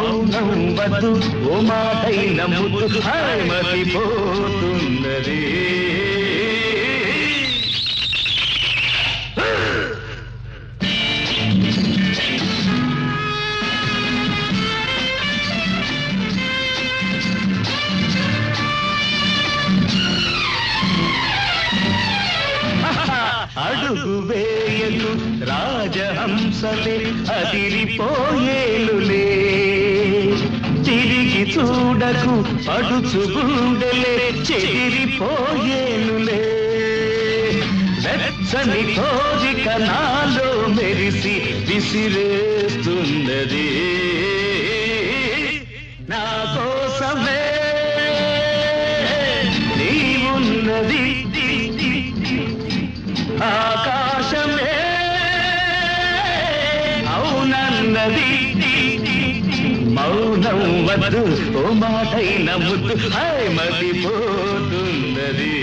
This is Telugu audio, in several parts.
మౌనం వద్దు ఓ మాటైన ముద్దు హాయ్ మతిపోతున్నది అడుగు వేయలు రాజహంసలే అదిరిపోయేలులే తిరిగి చూడకు పడుచు గుండెలే చెదిరిపోయేలులే వెచ్చని కోరిక నాలో మెరిసి విసిరేస్తున్నది నా కోసమే నీవున్నది ఆకాశమే అవునన్నది మౌనం వద్దు ఓ మాటైన ముద్దు హాయ్ మతిపోతున్నది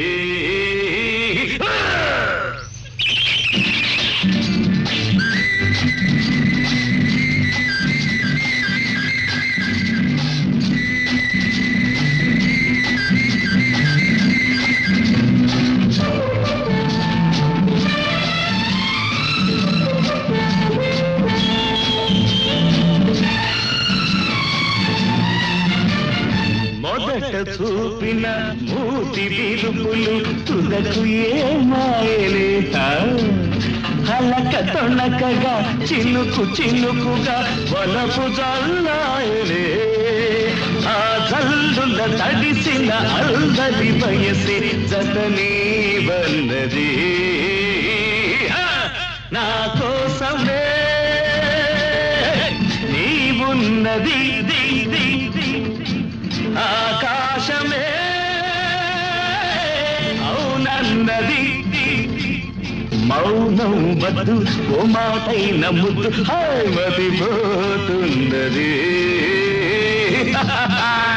మొదట చూపిన మూతి విరుపులు తుదకు ఏమాయలే హలక తొణకగా చినుకు చినుకుగా వలపు జల్లాయలే ఆ జల్లుల తడిసిన అల్దరి వయసే జతనీ వన్నది నా కోసమే నీవున్నది ది, ది, ది. ఆకాశమే అవునన్నది మౌనం వద్దు ఓ మాటైన ముద్దు హాయ్ మతిపోతున్నది